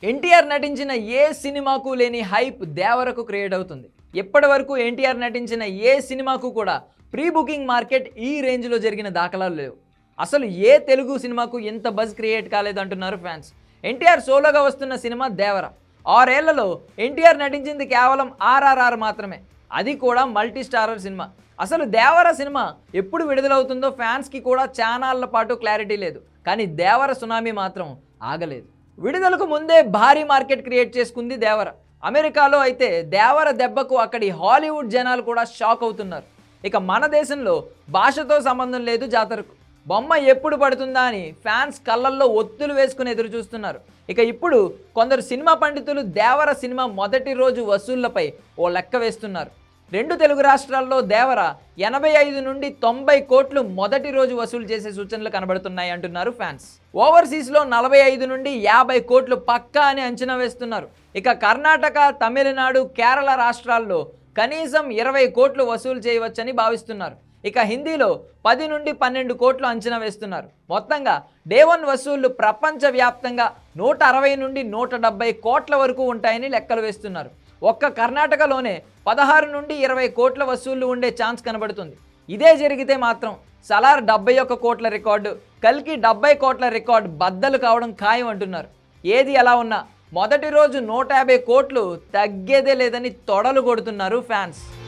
ఎన్టీఆర్ నటించిన ఏ సినిమాకు లేని హైప్ దేవరకు క్రియేట్ అవుతుంది ఎప్పటి వరకు ఎన్టీఆర్ నటించిన ఏ సినిమాకు కూడా ప్రీ బుకింగ్ మార్కెట్ ఈ రేంజ్లో జరిగిన దాఖలాలు లేవు అసలు ఏ తెలుగు సినిమాకు ఇంత బజ్ క్రియేట్ కాలేదంటున్నారు ఫ్యాన్స్ ఎన్టీఆర్ సోలోగా వస్తున్న సినిమా దేవర ఆరేళ్లలో ఎన్టీఆర్ నటించింది కేవలం ఆర్ఆర్ఆర్ మాత్రమే అది కూడా మల్టీ స్టారర్ సినిమా అసలు దేవర సినిమా ఎప్పుడు విడుదలవుతుందో ఫ్యాన్స్కి కూడా చానాళ్ళ పాటు క్లారిటీ లేదు కానీ దేవర సునామీ మాత్రం ఆగలేదు విడుదలకు ముందే భారీ మార్కెట్ క్రియేట్ చేసుకుంది దేవర అమెరికాలో అయితే దేవర దెబ్బకు అక్కడి హాలీవుడ్ జనాలు కూడా షాక్ అవుతున్నారు ఇక మన దేశంలో భాషతో సంబంధం లేదు జాతరకు బొమ్మ ఎప్పుడు పడుతుందా అని ఫ్యాన్స్ కళ్ళల్లో ఒత్తులు వేసుకుని ఎదురు చూస్తున్నారు ఇక ఇప్పుడు కొందరు సినిమా పండితులు దేవర సినిమా మొదటి రోజు వసూళ్లపై ఓ లెక్క వేస్తున్నారు రెండు తెలుగు రాష్ట్రాల్లో దేవర ఎనభై ఐదు నుండి తొంభై కోట్లు మొదటి రోజు వసూలు చేసే సూచనలు కనబడుతున్నాయి అంటున్నారు ఫ్యాన్స్ ఓవర్సీస్లో నలభై ఐదు నుండి యాభై కోట్లు పక్కా అని అంచనా వేస్తున్నారు ఇక కర్ణాటక తమిళనాడు కేరళ రాష్ట్రాల్లో కనీసం ఇరవై కోట్లు వసూలు చేయవచ్చని భావిస్తున్నారు ఇక హిందీలో పది నుండి పన్నెండు కోట్లు అంచనా వేస్తున్నారు మొత్తంగా డే వన్ వసూళ్లు ప్రపంచవ్యాప్తంగా నూట అరవై నుండి నూట డెబ్బై కోట్ల వరకు ఉంటాయని లెక్కలు వేస్తున్నారు ఒక్క కర్ణాటకలోనే పదహారు నుండి ఇరవై కోట్ల వసూళ్లు ఉండే ఛాన్స్ కనబడుతుంది ఇదే జరిగితే మాత్రం సలార్ డెబ్బై ఒక్క కోట్ల రికార్డు కల్కి డెబ్బై కోట్ల రికార్డు బద్దలు కావడం ఖాయం అంటున్నారు ఏది ఎలా ఉన్నా మొదటి రోజు నూట యాభై కోట్లు తగ్గేదే లేదని తొడలు కొడుతున్నారు ఫ్యాన్స్